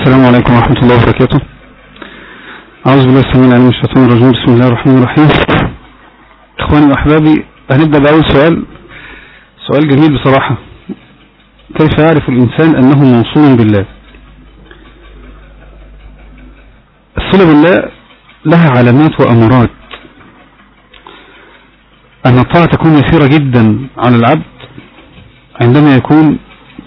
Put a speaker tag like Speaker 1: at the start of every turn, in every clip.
Speaker 1: السلام عليكم ورحمة الله وبركاته أعوذ بالله السميع العليم من الشيطان الرجيم بسم الله الرحمن الرحيم إخواني وأحبابي هنبدأ بأول سؤال سؤال جميل بصراحة كيف يعرف الإنسان أنه موصول بالله الصلة بالله لها علامات وأمارات أن الطاعة تكون يسيرة جدا على العبد عندما يكون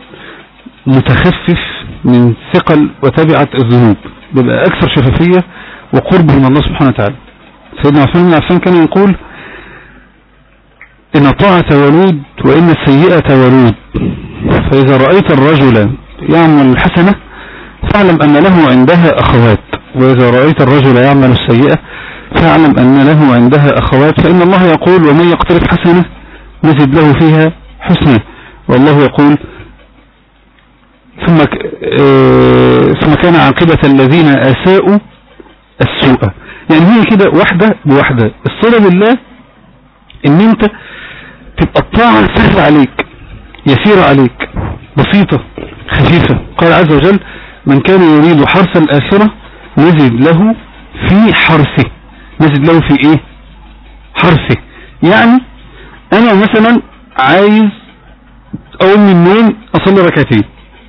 Speaker 1: متخفف من ثقل وتبعة الذنوب بيبقى أكثر شفافية وقرب من الله سبحانه وتعالى سيدنا عثمان بن عفان كان يقول إن الطاعة ولود وإن السيئة ولود فإذا رأيت الرجل يعمل الحسنة فاعلم أن له عندها أخوات وإذا رأيت الرجل يعمل السيئة فاعلم أن له عندها أخوات فإن الله يقول ومن يقترف حسنة نزد له فيها حسنة والله يقول ثم ثم كان عاقبة الذين أساءوا السوء يعني هي كده واحدة بواحدة الصلة بالله ان انت تبقى الطاعة سهلة عليك يسيرة عليك بسيطة خفيفة قال عز وجل من كان يريد حرث الآخرة نزد له في حرثه نزد له في ايه حرثه يعني انا مثلا عايز اقوم من النوم اصلي ركعتين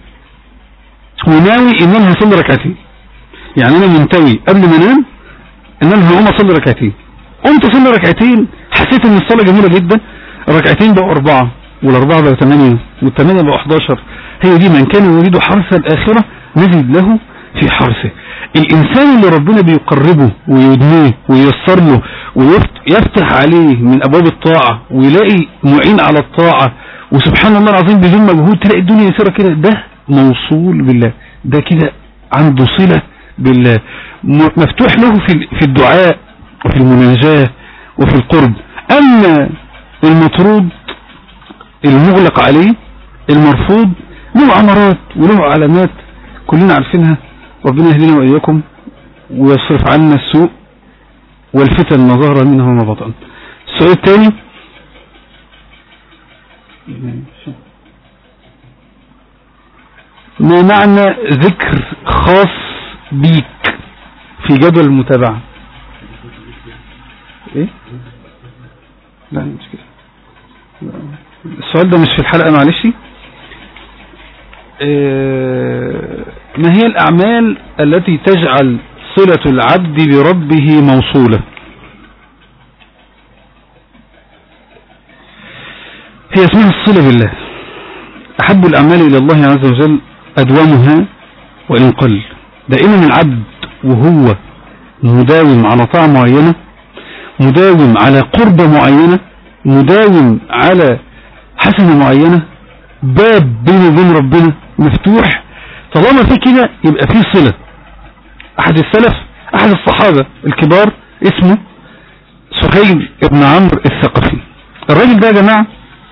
Speaker 1: وناوي ان انا هصلي ركعتين يعني انا منتوي قبل ما انام ان انا هقوم اصلي ركعتين قمت اصلي ركعتين حسيت ان الصلاه جميله جدا الركعتين بقوا اربعه والاربعه بقوا ثمانيه والثمانيه بقوا 11 هي دي من كان يريد حرث الاخره نزد له في حرثه الانسان اللي ربنا بيقربه ويدنيه وييسر له ويفتح عليه من ابواب الطاعه ويلاقي معين على الطاعه وسبحان الله العظيم بدون مجهود تلاقي الدنيا يسيره كده ده موصول بالله ده كده عنده صلة بالله مفتوح له في في الدعاء وفي المناجاة وفي القرب أما المطرود المغلق عليه المرفوض له أمرات وله علامات كلنا عارفينها ربنا يهدينا وإياكم ويصرف عنا السوء والفتن ما ظهر منها وما بطن السؤال الثاني ما معنى ذكر خاص بيك في جدول المتابعة ايه لا مش كده السؤال ده مش في الحلقة معلش إيه ما هي الأعمال التي تجعل صلة العبد بربه موصولة هي اسمها الصلة بالله أحب الأعمال إلى الله عز وجل أدومها وإن قل دائما العبد وهو مداوم على طاعة معينة مداوم على قربة معينة مداوم على حسنة معينة باب بينه وبين ربنا مفتوح طالما في كده يبقى في صلة أحد السلف أحد الصحابة الكبار اسمه سهيل ابن عمرو الثقفي الراجل ده يا جماعة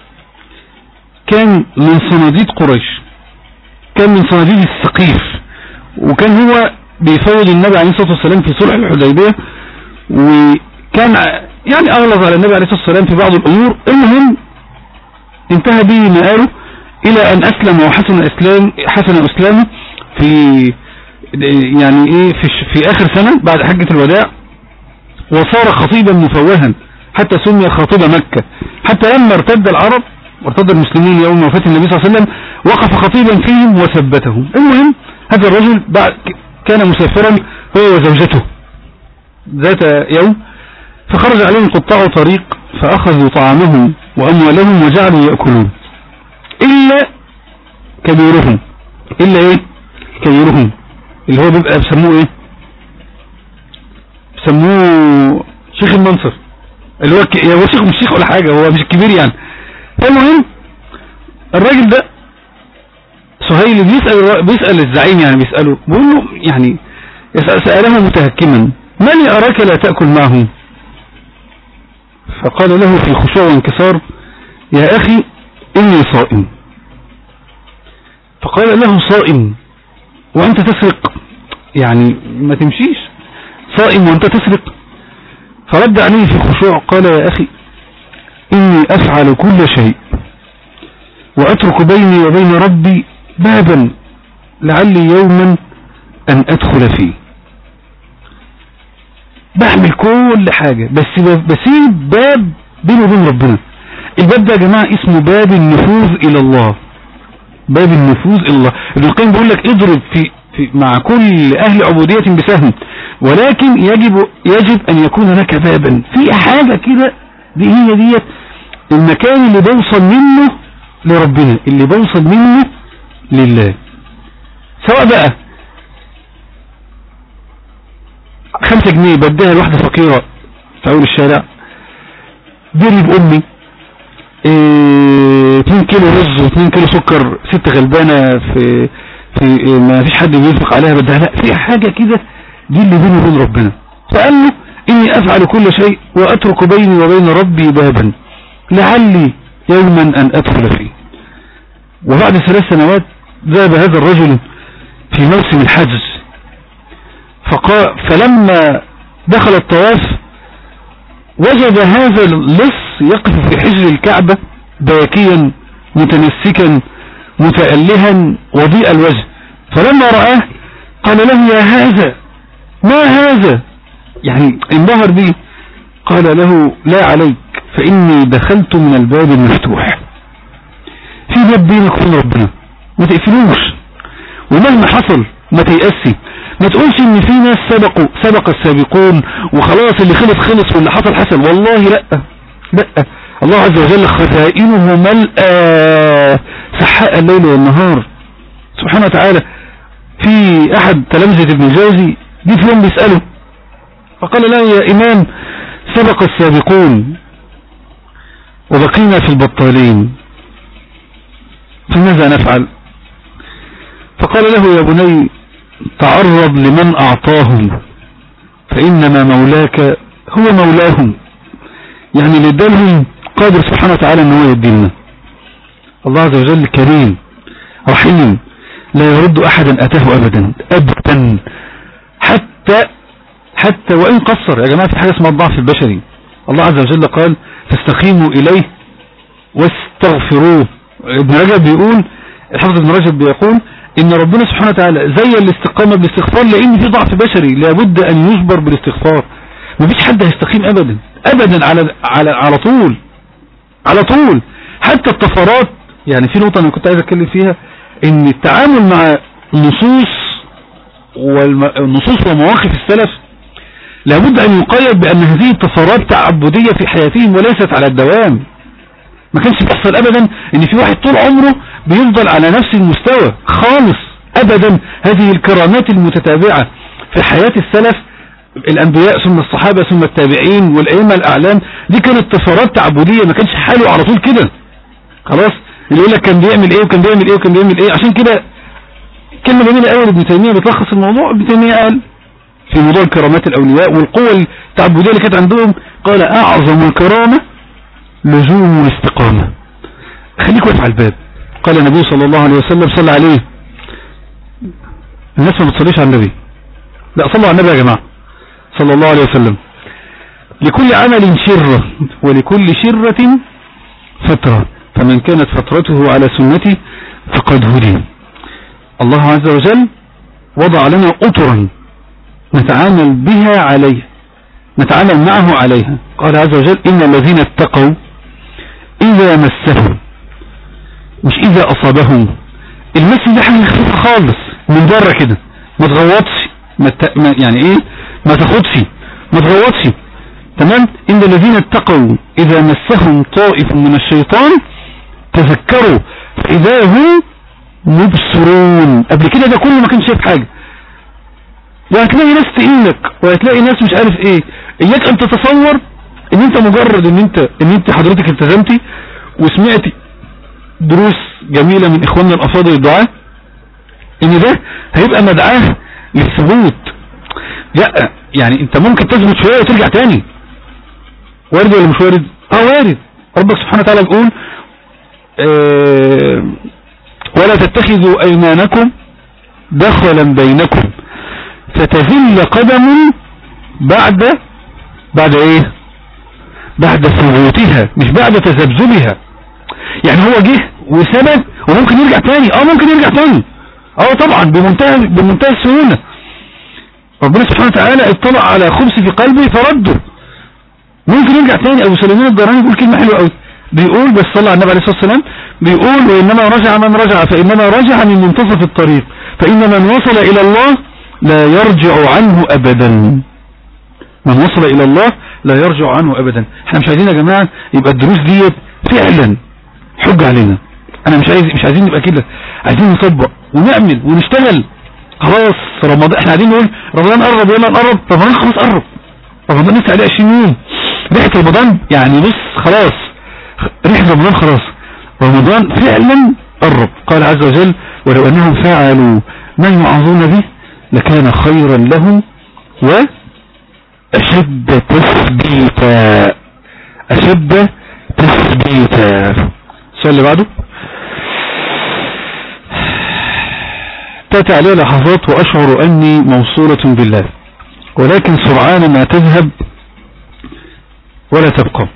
Speaker 1: كان من صناديد قريش كان من صناديد السقيف وكان هو بيفوض النبي عليه الصلاة والسلام في صلح الحديبية وكان يعني أغلظ على النبي عليه الصلاة والسلام في بعض الأمور المهم انتهى به مآله إلى أن أسلم وحسن إسلام حسن إسلامه في يعني إيه في, في آخر سنة بعد حجة الوداع وصار خطيبا مفوها حتى سمي خاطب مكة حتى لما ارتد العرب وارتد المسلمين يوم وفاة النبي صلى الله عليه وسلم وقف خطيبا فيهم وثبتهم المهم هذا الرجل بعد كان مسافرا هو وزوجته ذات يوم فخرج عليهم قطاع طريق فأخذوا طعامهم وأموالهم وجعلوا يأكلون إلا كبيرهم إلا إيه كبيرهم اللي هو بيبقى بسموه إيه بسموه شيخ المنصر اللي هو ك... هو شيخ مش شيخ ولا حاجة هو مش كبير يعني فالمهم الراجل ده سهيل بيسأل بيسأل الزعيم يعني بيسأله بيقول له يعني سأله متهكما ما لي أراك لا تأكل معهم فقال له في خشوع وانكسار يا أخي إني صائم فقال له صائم وأنت تسرق يعني ما تمشيش صائم وأنت تسرق فرد عليه في خشوع قال يا أخي إني أفعل كل شيء وأترك بيني وبين ربي بابا لعلي يوما ان ادخل فيه بعمل كل حاجة بس بسيب باب بيني وبين ربنا الباب ده يا جماعة اسمه باب النفوذ الى الله باب النفوذ الى الله ابن القيم بيقول لك اضرب في, في مع كل اهل عبودية بسهم ولكن يجب يجب ان يكون لك بابا في حاجة كده دي هي ديت المكان اللي بوصل منه لربنا اللي بوصل منه لله سواء بقى خمسة جنيه بديها لواحدة فقيرة في اول الشارع ديري بأمي اه 2 كيلو رز و2 كيلو سكر ست غلبانة في في ما فيش حد بينفق عليها بدها لا في حاجة كده دي اللي بيني وبين ربنا فقال له اني افعل كل شيء واترك بيني وبين ربي بابا لعلي يوما ان ادخل فيه وبعد ثلاث سنوات ذهب هذا الرجل في موسم الحج فقال فلما دخل الطواف وجد هذا اللص يقف في حجر الكعبة باكيا متنسكا متألها وضيء الوجه فلما رآه قال له يا هذا ما هذا يعني انبهر به قال له لا عليك فإني دخلت من الباب المفتوح في باب بينك وبين ربنا ما تقفلوش ومهما حصل ما تيأسي ما تقولش ان في ناس سبقوا سبق السابقون وخلاص اللي خلص خلص واللي حصل حصل والله لا لا الله عز وجل خزائنه ملأى سحاء الليل والنهار سبحانه وتعالى في احد تلامذة ابن جوزي دي في يوم بيسأله فقال له يا امام سبق السابقون وبقينا في البطالين فماذا نفعل فقال له يا بني تعرض لمن اعطاهم فانما مولاك هو مولاهم يعني اللي ادالهم قادر سبحانه وتعالى ان هو يدينا الله عز وجل كريم رحيم لا يرد احدا اتاه ابدا ابدا حتى حتى وان قصر يا جماعة في حاجة اسمها الضعف البشري الله عز وجل قال فاستقيموا اليه واستغفروه ابن رجب بيقول الحافظ ابن رجب بيقول ان ربنا سبحانه وتعالى زي الاستقامة بالاستغفار لان في ضعف بشري لابد ان يجبر بالاستغفار مفيش حد هيستقيم ابدا ابدا على على على طول على طول حتى الطفرات يعني في نقطة انا كنت عايز اتكلم فيها ان التعامل مع النصوص والنصوص ومواقف السلف لابد ان يقيد بان هذه الطفرات تعبدية في حياتهم وليست على الدوام ما كانش بيحصل ابدا ان في واحد طول عمره بيفضل على نفس المستوى خالص ابدا هذه الكرامات المتتابعة في حياة السلف الانبياء ثم الصحابة ثم التابعين والائمة الاعلام دي كانت طفرات تعبدية ما كانش حاله على طول كده خلاص اللي يقول لك كان بيعمل ايه وكان بيعمل ايه وكان بيعمل ايه عشان كده كلمة جميلة قوي ابن تيمية بتلخص الموضوع ابن تيمية قال في موضوع كرامات الاولياء والقوة التعبدية اللي كانت عندهم قال اعظم الكرامة لزوم الاستقامة خليك واقف على الباب قال النبي صلى الله عليه وسلم صلى عليه الناس ما بتصليش على النبي لا صلوا على النبي يا جماعة صلى الله عليه وسلم لكل عمل شرة ولكل شرة فترة فمن كانت فترته على سنتي فقد هدي الله عز وجل وضع لنا أطرا نتعامل بها عليه نتعامل معه عليها قال عز وجل إن الذين اتقوا إذا مسهم مش إذا أصابهم المس دي حاجة خفيفة خالص من بره كده ما تغوطش ما ت... ما يعني إيه ما تاخدش ما تغوطش تمام إن الذين اتقوا إذا مسهم طائف من الشيطان تذكروا فإذا هم مبصرون قبل كده ده كله ما كانش شايف حاجة وهتلاقي ناس تقيلك وهتلاقي ناس مش عارف ايه اياك ان تتصور ان انت مجرد ان انت ان انت حضرتك التزمتي وسمعتي دروس جميلة من اخواننا الافاضل الدعاء ان ده هيبقى مدعاه للثبوت لا يعني انت ممكن تثبت شوية وترجع تاني وارد ولا مش وارد اه وارد ربك سبحانه وتعالى بيقول اه ولا تتخذوا ايمانكم دخلا بينكم فتذل قدم بعد بعد ايه بعد ثبوتها مش بعد تذبذبها يعني هو جه وثبت وممكن يرجع تاني اه ممكن يرجع تاني اه طبعا بمنتهى بمنتهى السهولة ربنا سبحانه وتعالى اطلع على خبث في قلبه فرده ممكن يرجع تاني ابو سليمان الدراني يقول كلمة حلوة قوي بيقول بس صلى على النبي عليه الصلاة والسلام بيقول وإنما رجع من رجع فإنما رجع من منتصف الطريق فإن من وصل إلى الله لا يرجع عنه أبدا من وصل إلى الله لا يرجع عنه أبدا احنا مش عايزين يا جماعة يبقى الدروس ديت فعلا حج علينا انا مش عايز مش عايزين نبقى كده عايزين نطبق ونعمل ونشتغل خلاص رمضان احنا قاعدين نقول رمضان قرب يلا نقرب رمضان خلاص قرب رمضان لسه عليه 20 يوم ريحه رمضان يعني بص خلاص ريحه رمضان خلاص رمضان فعلا قرب قال عز وجل ولو انهم فعلوا ما يوعظون به لكان خيرا لهم واشد تثبيتا اشد تثبيتا السؤال اللي بعده تأتي علي لحظات وأشعر أني موصولة بالله ولكن سرعان ما تذهب ولا تبقى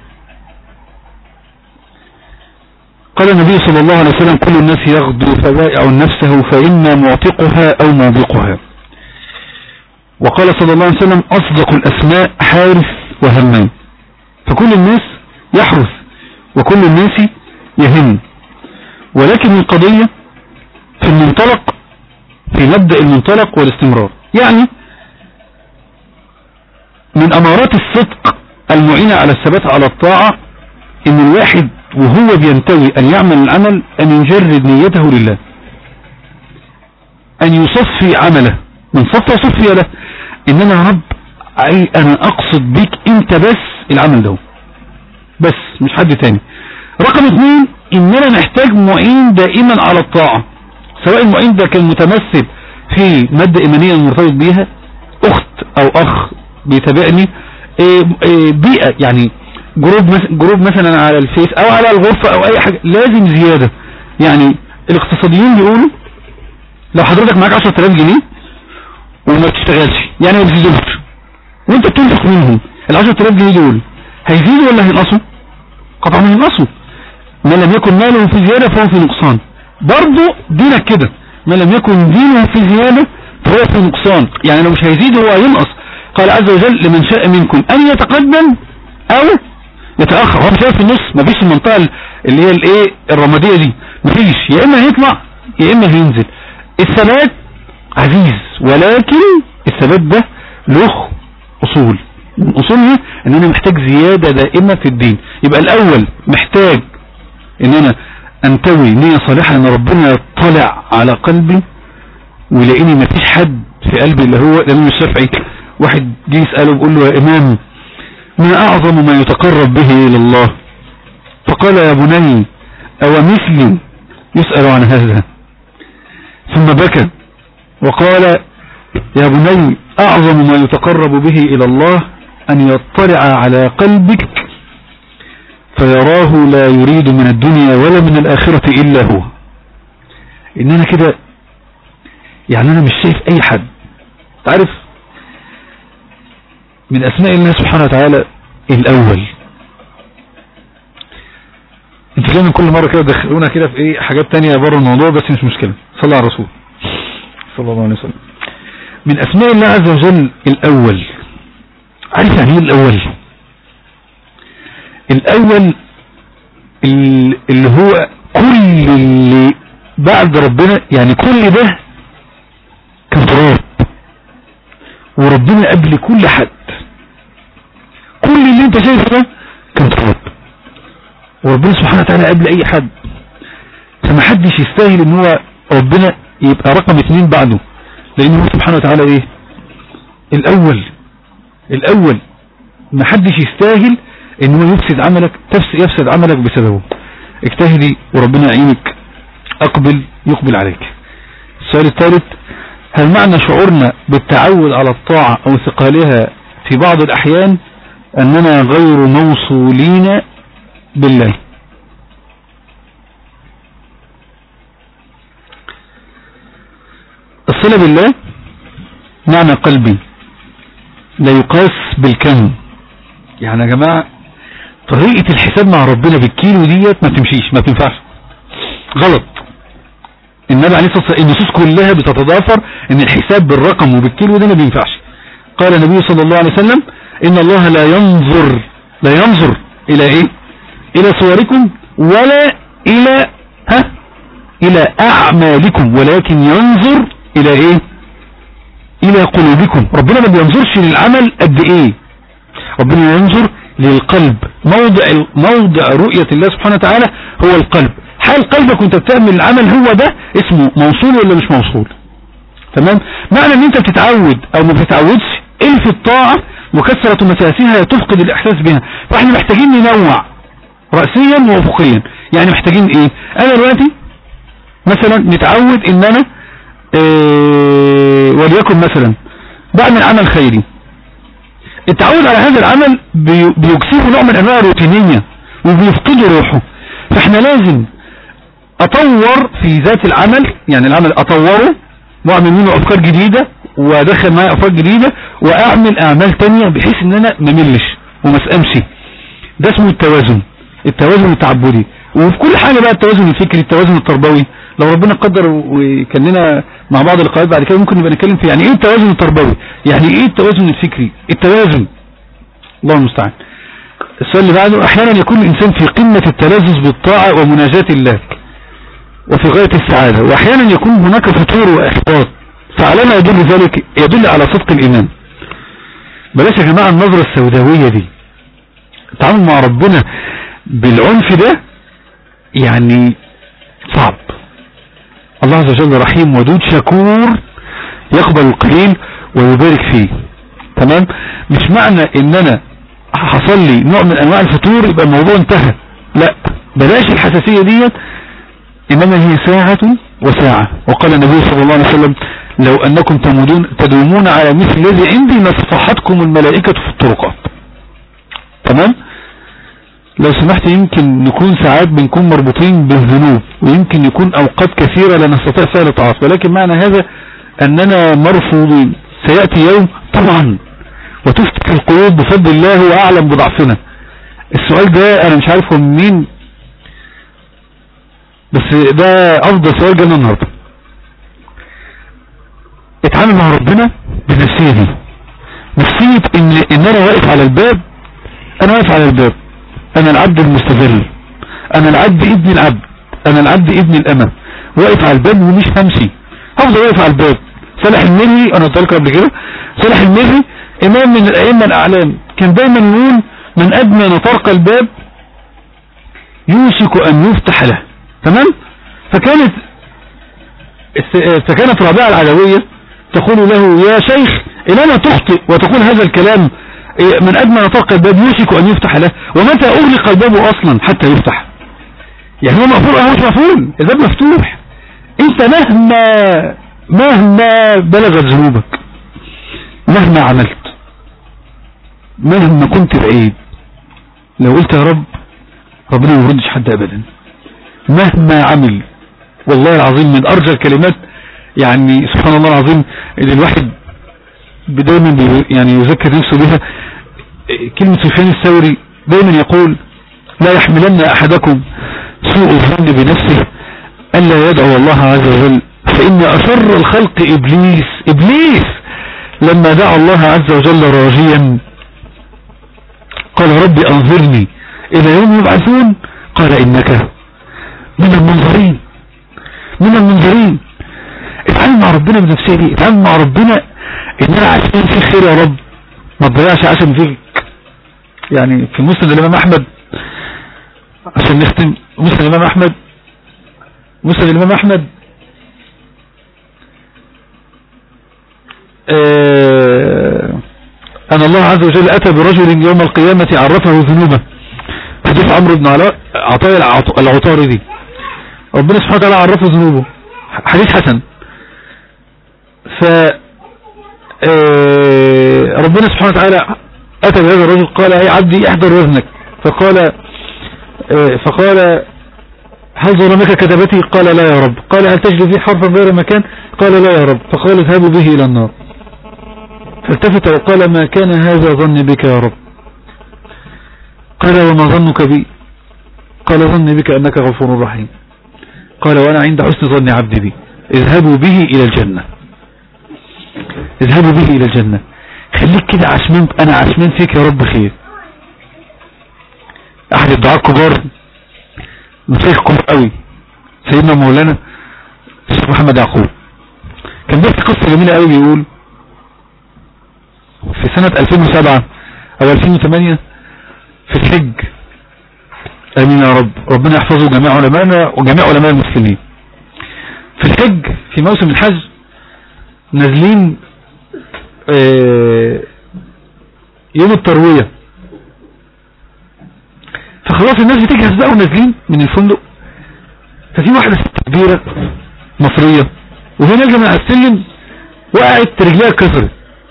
Speaker 1: قال النبي صلى الله عليه وسلم كل الناس يغدو فبائع نفسه فإما معتقها أو موبقها وقال صلى الله عليه وسلم أصدق الأسماء حارث وهمان فكل الناس يحرث وكل الناس يهم ولكن القضية في المنطلق في مبدأ المنطلق والاستمرار يعني من أمارات الصدق المعينة على الثبات على الطاعة ان الواحد وهو بينتوي ان يعمل العمل ان يجرد نيته لله ان يصفي عمله من صفى صفي له ان انا يا رب انا اقصد بيك انت بس العمل ده بس مش حد تاني رقم اثنين ان انا محتاج معين دائما على الطاعة سواء المعين ده كان متمثل في مادة ايمانية مرتبط بيها اخت او اخ بيتابعني إيه إيه بيئة يعني جروب جروب مثلا على الفيس او على الغرفة او اي حاجة لازم زيادة يعني الاقتصاديين بيقولوا لو حضرتك معاك 10000 جنيه وما بتشتغلش يعني ما بتزيدوش وانت بتنفق منهم ال 10000 جنيه دول هيزيدوا ولا هينقصوا قطعا هينقصوا ما لم يكن ماله في زيادة فهو في نقصان برضه دينك كده ما لم يكن دينه في زيادة فهو في نقصان يعني لو مش هيزيد هو هينقص قال عز وجل لمن شاء منكم ان يتقدم او يتأخر هو مش في النص مفيش المنطقة اللي هي الايه الرمادية دي مفيش يا اما هيطلع يا اما هينزل الثبات عزيز ولكن الثبات ده له اصول من اصولها ان انا محتاج زيادة دائمة في الدين يبقى الاول محتاج ان انا انتوي نية صالحة ان ربنا يطلع على قلبي ويلاقيني مفيش حد في قلبي اللي هو الامام الشافعي واحد جه يسأله بيقول له يا امام ما اعظم ما يتقرب به الى الله فقال يا بني او مثلي يسأل عن هذا ثم بكى وقال يا بني اعظم ما يتقرب به الى الله ان يطلع على قلبك فيراه لا يريد من الدنيا ولا من الاخرة الا هو ان انا كده يعني انا مش شايف اي حد تعرف من اسماء الله سبحانه وتعالى الاول انت دايما كل مرة كده دخلونا كده في ايه حاجات تانية بره الموضوع بس مش مشكلة صلى على الرسول صلى الله عليه وسلم من اسماء الله عز وجل الاول عارف يعني ايه الاول الاول اللي هو كل اللي بعد ربنا يعني كل ده كان تراب وربنا قبل كل حد كل اللي انت شايفه ده كان تراب وربنا سبحانه وتعالى قبل اي حد فما حدش يستاهل ان هو ربنا يبقى رقم اثنين بعده لانه هو سبحانه وتعالى ايه الاول الاول ما حدش يستاهل ان هو يفسد عملك يفسد عملك بسببه اجتهدي وربنا يعينك اقبل يقبل عليك السؤال الثالث هل معنى شعورنا بالتعود على الطاعة او ثقالها في بعض الاحيان اننا غير موصولين بالله الصلة بالله معنى قلبي لا يقاس بالكم يعني يا جماعة طريقة الحساب مع ربنا بالكيلو ديت ما تمشيش ما تنفعش غلط النبي عليه الصلاة والسلام النصوص كلها بتتضافر ان الحساب بالرقم وبالكيلو ده ما بينفعش قال النبي صلى الله عليه وسلم إن الله لا ينظر لا ينظر إلى إيه إلى صوركم ولا إلى ها إلى أعمالكم ولكن ينظر إلى إيه إلى قلوبكم ربنا ما بينظرش للعمل قد إيه ربنا ينظر للقلب موضع موضع رؤية الله سبحانه وتعالى هو القلب حال قلبك وانت بتعمل العمل هو ده اسمه موصول ولا مش موصول تمام معنى ان انت بتتعود او ما بتتعودش الف الطاعة وكثرة مساسها تفقد الاحساس بها فاحنا محتاجين ننوع رأسيا وافقيا يعني محتاجين ايه انا دلوقتي مثلا نتعود ان انا إيه وليكن مثلا بعمل عمل خيري التعود على هذا العمل بيكسبه نوع من انواع الروتينية وبيفقده روحه فاحنا لازم اطور في ذات العمل يعني العمل اطوره واعمل منه افكار جديدة وادخل معايا افكار جديدة واعمل اعمال تانية بحيث ان انا مملش وما اسقمش ده اسمه التوازن التوازن التعبدي وفي كل حاجة بقى التوازن الفكري التوازن التربوي لو ربنا قدر وكان لنا مع بعض اللقاءات بعد كده ممكن نبقى نتكلم في يعني ايه التوازن التربوي يعني ايه التوازن الفكري التوازن الله المستعان السؤال اللي بعده احيانا يكون الانسان في قمة التلذذ بالطاعة ومناجاة الله وفي غاية السعادة واحيانا يكون هناك فتور واحباط فعلى ما يدل ذلك يدل على صدق الايمان بلاش يا جماعة النظرة السوداوية دي التعامل مع ربنا بالعنف ده يعني صعب الله عز وجل رحيم ودود شكور يقبل القليل ويبارك فيه تمام مش معنى ان انا حصل لي نوع من انواع الفتور يبقى الموضوع انتهى لا بلاش الحساسية دي انما هي ساعة وساعة وقال النبي صلى الله عليه وسلم لو انكم تمودون تدومون على مثل الذي عندي لصفحتكم الملائكة في الطرقات تمام لو سمحت يمكن نكون ساعات بنكون مربوطين بالذنوب ويمكن يكون اوقات كثيرة لا نستطيع فعل طاعات ولكن معنى هذا اننا مرفوضين سيأتي يوم طبعا وتفتح القلوب بفضل الله واعلم بضعفنا السؤال ده انا مش عارف هو مين بس ده افضل سؤال جانا النهارده اتعامل مع ربنا بالنفسية دي نفسية ان, إن انا واقف على الباب انا واقف على الباب انا العبد المستذل انا العبد ابن العبد انا العبد ابن الامة واقف على الباب ومش همشي هفضل واقف على الباب صالح المري انا قلت لكم قبل كده صالح المري امام من الائمة الاعلام كان دايما يقول من ادنى نطرق الباب يوشك ان يفتح له تمام فكانت فكانت رابعة العلوية تقول له يا شيخ إنما تخطئ وتقول هذا الكلام من أدنى نطاق الباب يوشك أن يفتح له ومتى أغلق الباب أصلا حتى يفتح يعني هو مقفول أو مش مقفول الباب مفتوح انت مهما مهما بلغت ذنوبك مهما عملت مهما كنت بعيد لو قلت يا رب ربنا ما يردش حد ابدا مهما عمل والله العظيم من ارجى الكلمات يعني سبحان الله العظيم اللي الواحد دايما يعني يذكر نفسه بها كلمة سفيان الثوري دايما يقول لا يحملن احدكم سوء الظن بنفسه الا يدعو الله عز وجل فان اشر الخلق ابليس ابليس لما دعا الله عز وجل راجيا قال ربي انظرني الى يوم يبعثون قال انك من المنظرين من المنظرين اتعامل مع ربنا بنفسه دي اتعامل مع ربنا ان انا عشان في خير يا رب ما تضيعش عشان فيك يعني في مسلم الامام احمد عشان نختم مسلم الامام احمد مسلم الامام احمد آه ان الله عز وجل اتى برجل يوم القيامة عرفه ذنوبه حديث عمرو بن علاء عطايا العطاردي ربنا سبحانه وتعالى عرفه ذنوبه حديث حسن ف ربنا سبحانه وتعالى اتى بهذا الرجل قال اي عبدي احضر وزنك فقال فقال هل ظلمك كتبتي قال لا يا رب قال هل تجد فيه حرفا غير مكان قال لا يا رب فقال اذهبوا به الى النار فالتفت وقال ما كان هذا ظن بك يا رب قال وما ظنك بي قال ظني بك انك غفور رحيم قال وانا عند حسن ظن عبدي بي اذهبوا به الى الجنة اذهبوا به الى الجنة خليك كده عشمان انا عشمان فيك يا رب خير احد الدعاء الكبار مشايخ كبار قوي سيدنا مولانا الشيخ محمد يعقوب كان بيحكي قصة جميلة قوي بيقول في سنة 2007 او 2008 في الحج امين يا رب ربنا يحفظه جميع علمائنا وجميع علماء المسلمين في الحج في موسم الحج نازلين آه، يوم التروية فخلاص الناس بتجهز بقى ونازلين من الفندق ففي واحدة ست كبيرة مصرية وهي نازلة من على السلم وقعت رجليها كسرت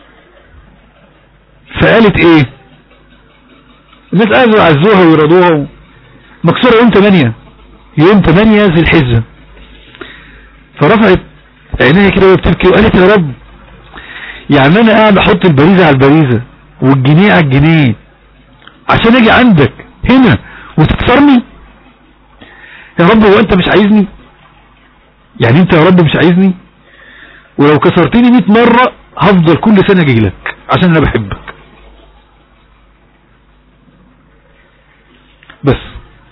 Speaker 1: فقالت ايه الناس قالوا يعزوها ويرضوها مكسورة يوم 8 يوم 8 ذي الحجة فرفعت عينيها كده وهي بتبكي وقالت يا رب يعني انا قاعد احط البريزة على البريزة والجنيه على الجنيه عشان اجي عندك هنا وتكسرني يا رب هو انت مش عايزني يعني انت يا رب مش عايزني ولو كسرتني 100 مرة هفضل كل سنة اجي لك عشان انا بحبك بس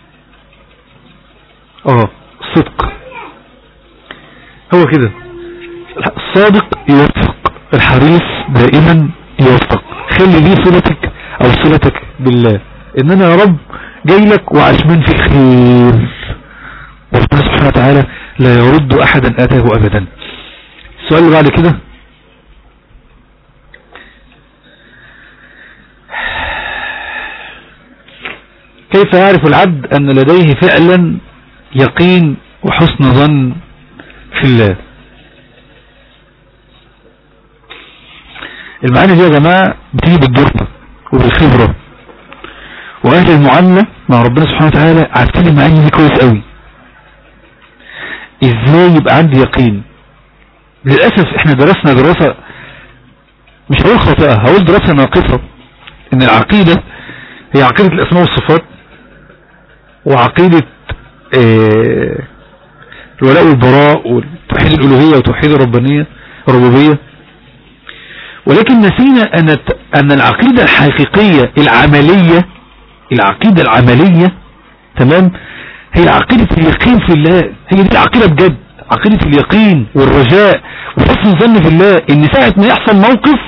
Speaker 1: اه صدق هو كده الصادق يوفق الحريص دائما يوفق خلي دي صلتك او صلتك بالله ان انا يا رب جاي لك وعشمان في خير وربنا سبحانه وتعالى لا يرد احدا اتاه ابدا السؤال اللي بعد كده كيف يعرف العبد ان لديه فعلا يقين وحسن ظن في الله المعاني دي يا جماعة بتيجي بالدربة وبالخبرة واهل المعاملة مع ربنا سبحانه وتعالى عارفين المعاني دي كويس قوي ازاي يبقى عندي يقين للأسف احنا درسنا دراسة مش هقول خاطئة هقول دراسة ناقصة ان العقيدة هي عقيدة الاسماء والصفات وعقيدة اه الولاء والبراء وتوحيد الالوهية وتوحيد الربانية الربوبية ولكن نسينا ان ان العقيدة الحقيقية العملية العقيدة العملية تمام هي عقيدة اليقين في الله هي دي العقيدة بجد عقيدة اليقين والرجاء وحسن الظن في الله ان ساعة ما يحصل موقف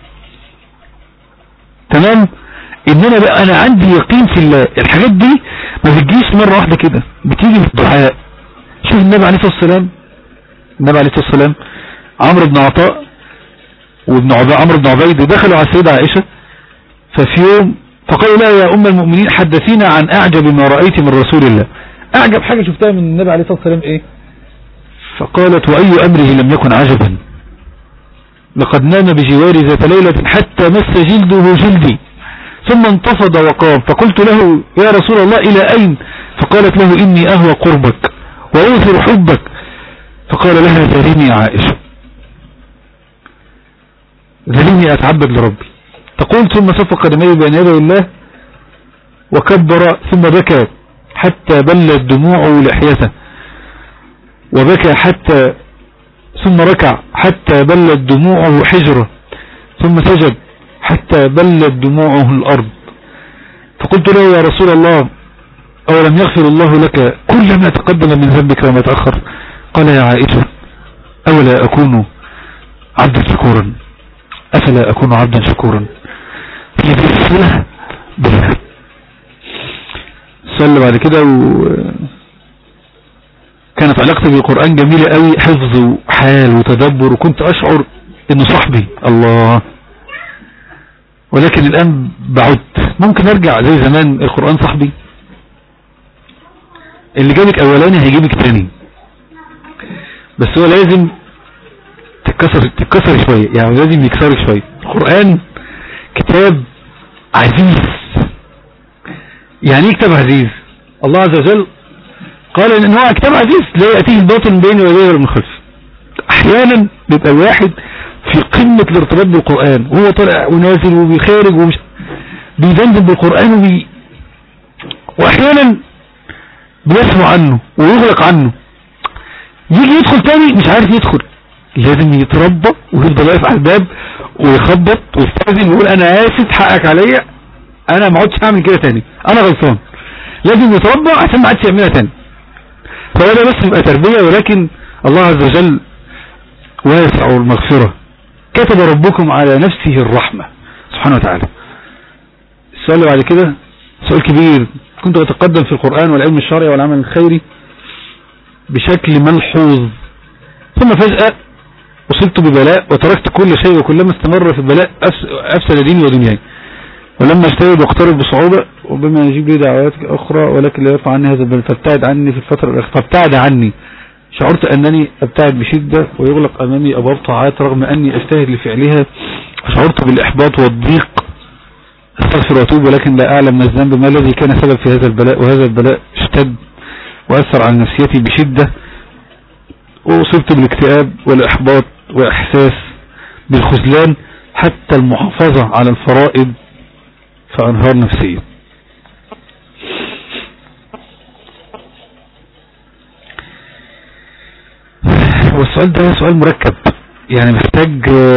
Speaker 1: تمام ان انا بقى انا عندي يقين في الله الحاجات دي ما بتجيش مرة واحدة كده بتيجي بالدعاء شوف النبي عليه الصلاة والسلام النبي عليه الصلاة والسلام عمرو بن عطاء وابن عمرو بن عبيد دخلوا على السيدة عائشة ففي يوم فقالوا لا يا أم المؤمنين حدثينا عن أعجب ما رأيت من رسول الله أعجب حاجة شفتها من النبي عليه الصلاة والسلام إيه فقالت وأي أمره لم يكن عجبا لقد نام بجواري ذات ليلة حتى مس جلده جلدي ثم انتفض وقام فقلت له يا رسول الله إلى أين فقالت له إني أهوى قربك وأوثر حبك فقال لها ذريني عائشة ذريني أتعبد لربي تقول ثم صف قدمي بين يدي الله وكبر ثم بكى حتى بلت دموعه لحيته وبكى حتى ثم ركع حتى بلت دموعه حجرة ثم سجد حتى بلت دموعه الأرض فقلت له يا رسول الله أولم يغفر الله لك كل ما تقدم من ذنبك وما تأخر قال يا عائشة أولا أكون عبدا شكورا أفلا أكون عبدا شكورا هي دي الصلة بالله صلى بعد كده و... كانت علاقتي بالقرآن جميلة قوي حفظ وحال وتدبر وكنت أشعر إنه صاحبي الله ولكن الآن بعدت ممكن أرجع زي زمان القرآن صاحبي اللي جابك أولاني هيجيبك تاني بس هو لازم تتكسر تتكسر شوية يعني لازم يكسر شوية القرآن كتاب عزيز يعني ايه كتاب عزيز الله عز وجل قال ان هو كتاب عزيز لا يأتيه الباطل من بين يديه ولا من خلفه احيانا بيبقى الواحد في قمة الارتباط بالقرآن وهو طالع ونازل وبيخارج ومش بيدندن بالقرآن وبي واحيانا بيسمع عنه ويغلق عنه يجي يدخل تاني مش عارف يدخل لازم يتربى ويفضل واقف على الباب ويخبط ويستاذن ويقول انا اسف حقك عليا انا ما عدتش هعمل كده تاني انا غلطان لازم يتربى عشان ما عادش يعملها تاني فهو ده بس يبقى تربية ولكن الله عز وجل واسع المغفرة كتب ربكم على نفسه الرحمة سبحانه وتعالى السؤال اللي بعد كده سؤال كبير كنت أتقدم في القرآن والعلم الشرعي والعمل الخيري بشكل ملحوظ ثم فجأة أصبت ببلاء وتركت كل شيء وكلما استمر في البلاء أفسد ديني ودنياي ولما اجتهد واقترب بصعوبة وبما يجيب لي دعوات أخرى ولكن لا يرفع عني هذا البلاء فابتعد عني في الفترة الأخيرة فابتعد عني شعرت أنني أبتعد بشدة ويغلق أمامي أبواب طاعات رغم أني أجتهد لفعلها وشعرت بالإحباط والضيق استغفر واتوب ولكن لا أعلم ما الذنب ما الذي كان سبب في هذا البلاء وهذا البلاء اشتد وأثر على نفسيتي بشدة وأصبت بالاكتئاب والإحباط وإحساس بالخذلان حتى المحافظة على الفرائض فأنهار نفسيا والسؤال ده سؤال مركب يعني محتاج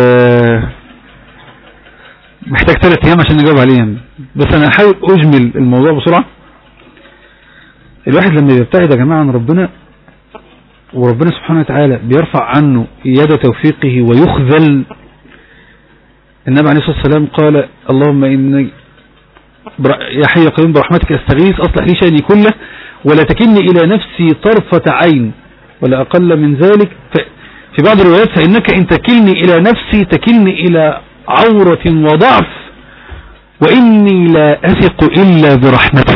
Speaker 1: محتاج ثلاث ايام عشان نجاوب عليه يعني. بس انا هحاول اجمل الموضوع بسرعة الواحد لما يبتعد يا جماعة عن ربنا وربنا سبحانه وتعالى بيرفع عنه يد توفيقه ويخذل النبي عليه الصلاة والسلام قال اللهم إني يا حي قيوم برحمتك استغيث أصلح لي شأني كله ولا تكلني إلى نفسي طرفة عين ولا أقل من ذلك في بعض الروايات فإنك إن تكلني إلى نفسي تكلني إلى عورة وضعف وإني لا أثق إلا برحمتك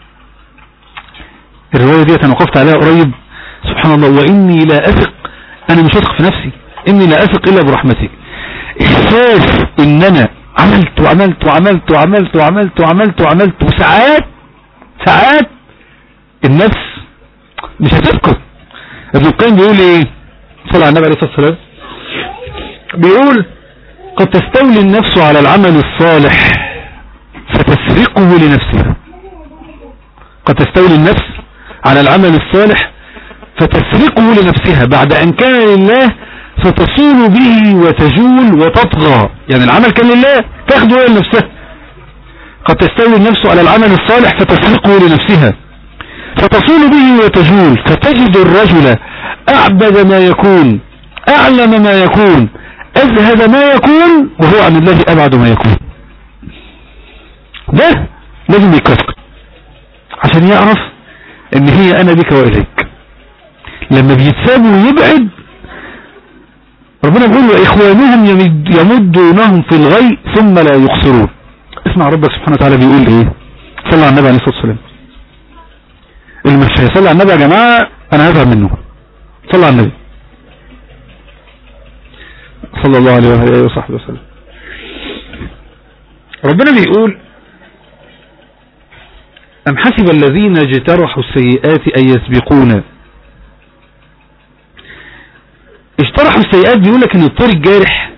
Speaker 1: الرواية دي أنا وقفت عليها قريب سبحان الله وإني لا أثق أنا مش أثق في نفسي إني لا أثق إلا برحمتك إحساس إن أنا عملت وعملت وعملت وعملت وعملت وعملت وعملت وساعات ساعات النفس مش هتذكر ابن القيم بيقول ايه صلى على النبي عليه الصلاة والسلام بيقول قد تستولي النفس على العمل الصالح فتسرقه لنفسها قد تستولي النفس على العمل الصالح فتسرقه لنفسها بعد ان كان لله فتصول به وتجول وتطغى يعني العمل كان لله تاخده هي لنفسها قد تستولي النفس على العمل الصالح فتسرقه لنفسها فتصول به وتجول فتجد الرجل أعبد ما يكون أعلم ما يكون أزهد ما يكون وهو عن الله أبعد ما يكون ده لازم يكفك عشان يعرف ان هي انا بك واليك لما بيتساب ويبعد ربنا بيقول واخوانهم يمد يمدونهم في الغي ثم لا يخسرون اسمع ربك سبحانه وتعالى بيقول ايه صلى على النبي عليه الصلاه والسلام اللي مش هيصلي على النبي يا جماعه انا هزعل منه صلى على النبي صلى الله عليه وآله وصحبه وسلم ربنا بيقول أم حسب الذين اجترحوا السيئات أن يسبقونا اجترحوا السيئات بيقول لك ان الطير الجارح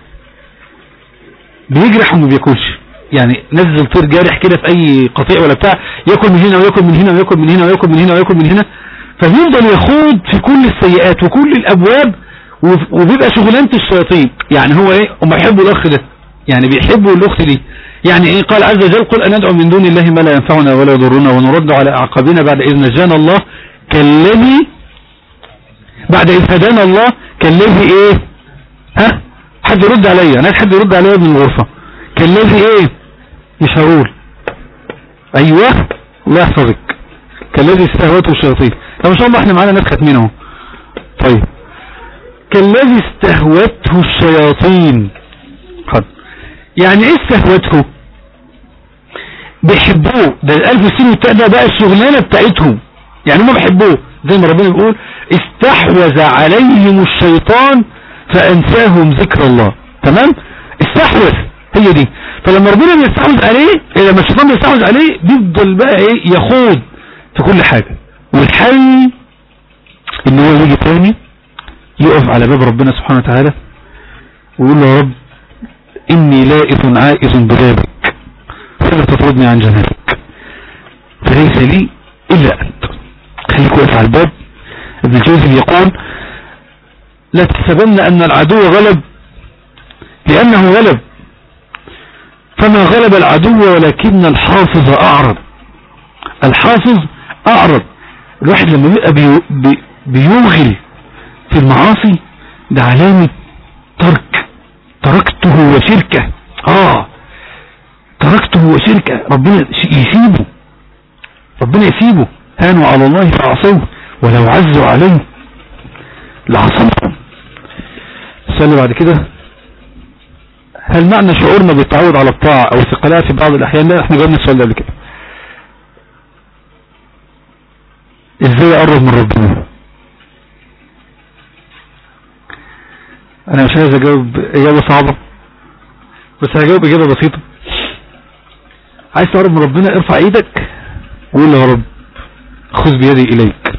Speaker 1: بيجرح وما بياكلش يعني نزل طير جارح كده في اي قطيع ولا بتاع ياكل من هنا وياكل من هنا وياكل من هنا وياكل من هنا وياكل من هنا فبيفضل يخوض في كل السيئات وكل الابواب وبيبقى شغلانه الشياطين يعني هو ايه هم يحبوا الاخ ده يعني بيحبوا الاخت دي يعني ايه قال عز وجل قل ان ندعو من دون الله ما لا ينفعنا ولا يضرنا ونرد على اعقابنا بعد اذ نجانا الله كالذي بعد اذ هدانا الله كالذي ايه ها حد يرد عليا انا حد يرد عليا من الغرفة كالذي ايه مش هقول ايوه الله يحفظك كالذي استهوته الشياطين طب ان شاء الله احنا معانا ناس ختمين اهو طيب كالذي استهوته الشياطين خد يعني ايه استهوته بيحبوه ده الالف سنة بتاع ده بقى الشغلانة بتاعتهم يعني هم بيحبوه زي ما ربنا بيقول استحوذ عليهم الشيطان فانساهم ذكر الله تمام استحوذ هي دي فلما ربنا بيستحوذ عليه لما الشيطان بيستحوذ عليه بيفضل بقى ايه يخوض في كل حاجة والحل ان هو يجي تاني يقف على باب ربنا سبحانه وتعالى ويقول له يا رب اني لائث عائز ببابك فلا تطردني عن جنابك فليس لي الا انت خليك واقف على الباب ابن الجوزي يقول لا تحسبن ان العدو غلب لانه غلب فما غلب العدو ولكن الحافظ اعرض الحافظ اعرض الواحد لما بيبقى بي بي بيوغل في المعاصي ده علامة ترك تركته وشركه اه تركته وشركه ربنا يسيبه ربنا يسيبه هانوا على الله فعصوه ولو عزوا عليه لعصمهم السؤال بعد كده هل معنى شعورنا بالتعود على الطاعة او ثقلها في بعض الاحيان لا احنا جاوبنا السؤال ده قبل كده ازاي اقرب من ربنا انا مش عايز اجاوب اجابة صعبة بس هجاوب اجابة بسيطة عايز تقرب من ربنا ارفع ايدك وقول يا رب خذ بيدي اليك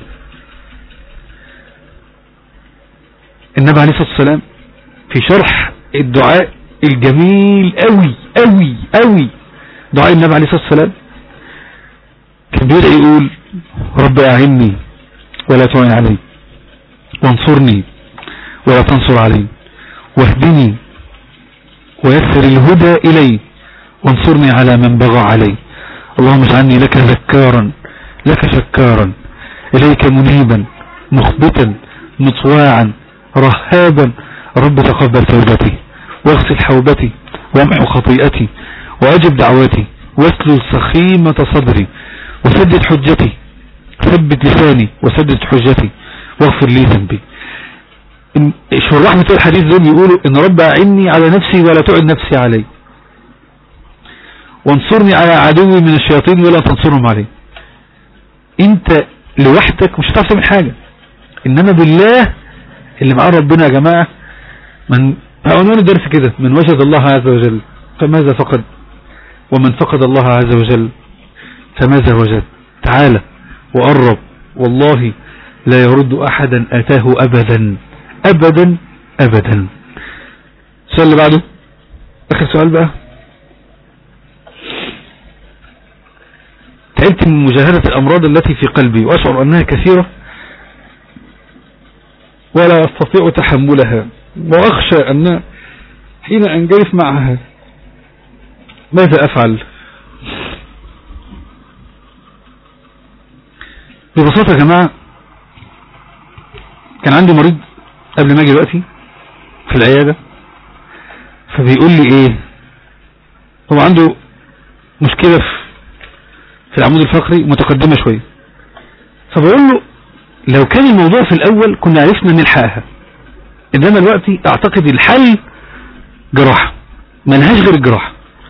Speaker 1: النبي عليه الصلاة والسلام في شرح الدعاء الجميل قوي قوي قوي دعاء النبي عليه الصلاة والسلام كان بيدعي يقول رب اعني ولا تعين علي وانصرني ولا تنصر علي واهدني ويسر الهدى إلي وانصرني على من بغى علي اللهم اجعلني لك ذكارا لك شكارا إليك منيبا مخبتا مطواعا رهابا رب تقبل توبتي واغسل حوبتي وامحو خطيئتي واجب دعوتي واسلل سخيمة صدري وسدد حجتي ثبت لساني وسدد حجتي واغفر لي ذنبي شراح مثل الحديث دول يقولوا ان رب اعني على نفسي ولا تعد نفسي علي وانصرني على عدوي من الشياطين ولا تنصرهم علي انت لوحدك مش هتعرف تعمل حاجة انما بالله اللي معاه ربنا يا جماعة من عنوان الدرس كده من وجد الله عز وجل فماذا فقد ومن فقد الله عز وجل فماذا وجد تعالى وقرب والله لا يرد احدا اتاه ابدا ابدا ابدا السؤال اللي بعده اخر سؤال بقى تعبت من مجاهدة الامراض التي في قلبي واشعر انها كثيرة ولا استطيع تحملها واخشى ان حين انجلس معها ماذا افعل ببساطة يا جماعة كان عندي مريض قبل ما اجي دلوقتي في العيادة فبيقول لي ايه هو عنده مشكلة في العمود الفقري متقدمة شوية فبقول له لو كان الموضوع في الاول كنا عرفنا نلحقها انما دلوقتي اعتقد الحل جراحة ملهاش غير الجراحة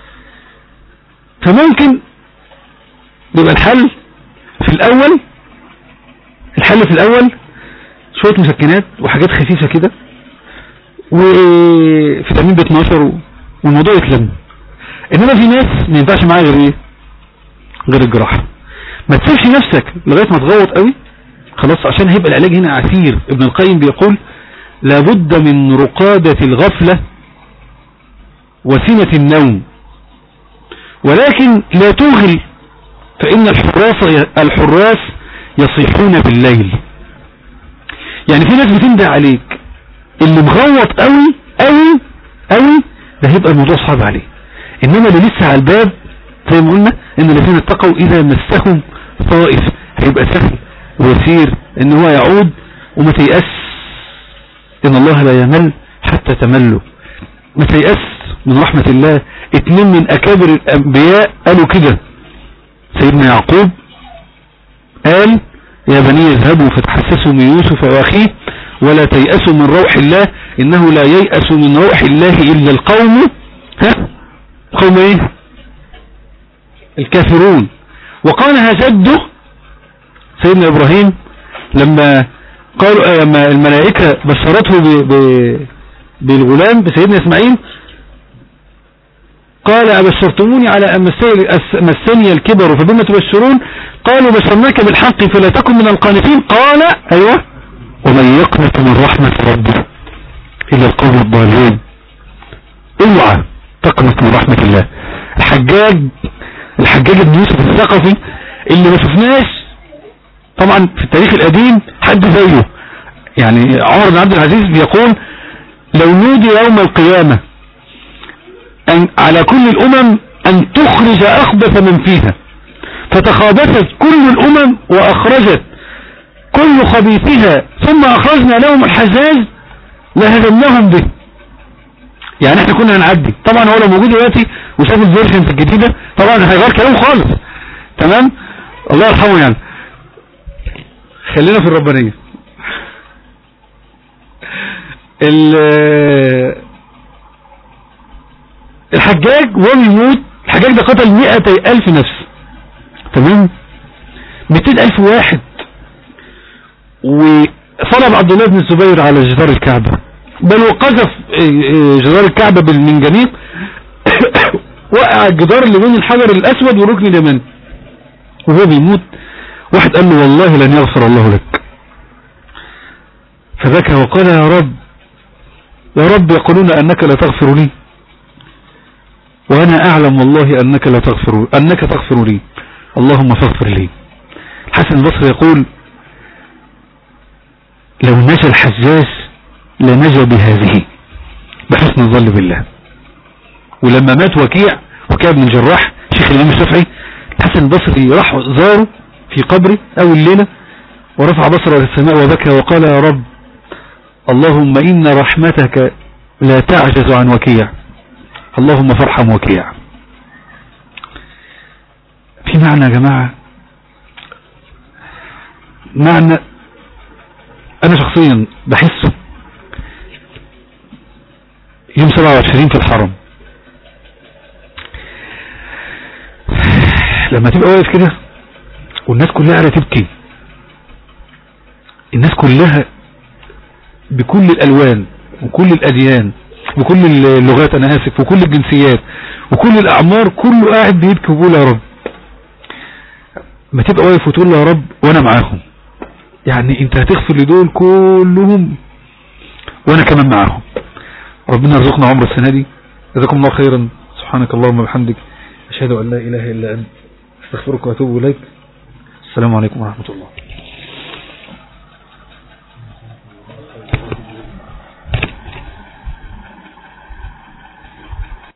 Speaker 1: فممكن يبقى الحل في الاول الحل في الاول شوية مسكنات وحاجات خفيفة كده وفيتامين ب 12 والموضوع يتلم انما في ناس ما ينفعش معاها غير ايه غير الجراحة ما تسيبش نفسك لغاية ما تغوط قوي خلاص عشان هيبقى العلاج هنا عسير ابن القيم بيقول لابد من رقادة الغفلة وسنة النوم ولكن لا توغل فإن الحراس, الحراس يصيحون بالليل يعني في ناس بتندع عليك اللي مغوط قوي قوي قوي ده هيبقى الموضوع صعب عليه انما اللي لسه على الباب زي ما قلنا ان الذين اتقوا اذا مسهم طائف هيبقى سهل ويسير ان هو يعود وما تيأس ان الله لا يمل حتى تمله ما تيأس من رحمة الله اتنين من اكابر الانبياء قالوا كده سيدنا يعقوب قال يا بني اذهبوا فتحسسوا من يوسف واخيه ولا تيأسوا من روح الله انه لا ييأس من روح الله الا القوم ها قوم ايه الكافرون وقالها جده سيدنا ابراهيم لما قالوا لما الملائكة بشرته ب... ب... بالغلام بسيدنا اسماعيل قال أبشرتموني على أن مسني الكبر فبما تبشرون قالوا بشرناك بالحق فلا تكن من القانتين قال أيوة ومن يقنط من رحمة ربه إلا القوم الضالين اوعى تقنط من رحمة الله الحجاج الحجاج بن يوسف الثقفي اللي ما شفناش طبعا في التاريخ القديم حد زيه يعني عمر بن عبد العزيز بيقول لو نودي يوم القيامة أن على كل الأمم أن تخرج أخبث من فيها فتخابثت كل الأمم وأخرجت كل خبيثها ثم أخرجنا لهم الحجاج لهزمناهم به يعني احنا كنا هنعدي طبعا هو لو موجود دلوقتي وشاف الفيرجن الجديدة طبعا هيغير كلام خالص تمام الله يرحمه يعني خلينا في الربانية الحجاج وهو بيموت الحجاج ده قتل مئتي ألف نفس تمام مئتين ألف واحد وصلب عبد الله بن الزبير على جدار الكعبة بل وقذف جدار الكعبة بالمنجنيق وقع الجدار اللي بين الحجر الأسود والركن اليماني وهو بيموت واحد قال له والله لن يغفر الله لك فبكى وقال يا رب يا رب يقولون أنك لا تغفر لي وأنا أعلم والله أنك لا تغفر أنك تغفر لي اللهم فاغفر لي حسن البصري يقول لو نجا الحجاج لنجا بهذه بحسن الظن بالله ولما مات وكيع وكيع بن الجراح شيخ الإمام الشافعي حسن البصري راح زاره في قبره أول ليلة ورفع بصره إلى السماء وبكى وقال يا رب اللهم إن رحمتك لا تعجز عن وكيع اللهم فارحم وكيع في معنى يا جماعة معنى انا شخصيا بحسه يوم 27 في الحرم لما تبقى واقف كده والناس كلها قاعده تبكي الناس كلها بكل الالوان وكل الاديان وكل اللغات انا اسف وكل الجنسيات وكل الاعمار كله قاعد بيبكي وبيقول يا رب ما تبقى واقف وتقول له يا رب وانا معاهم يعني انت هتغفر لدول كلهم وانا كمان معاهم ربنا يرزقنا عمر السنة دي جزاكم الله خيرا سبحانك اللهم وبحمدك اشهد ان لا اله الا انت استغفرك واتوب اليك السلام عليكم ورحمة الله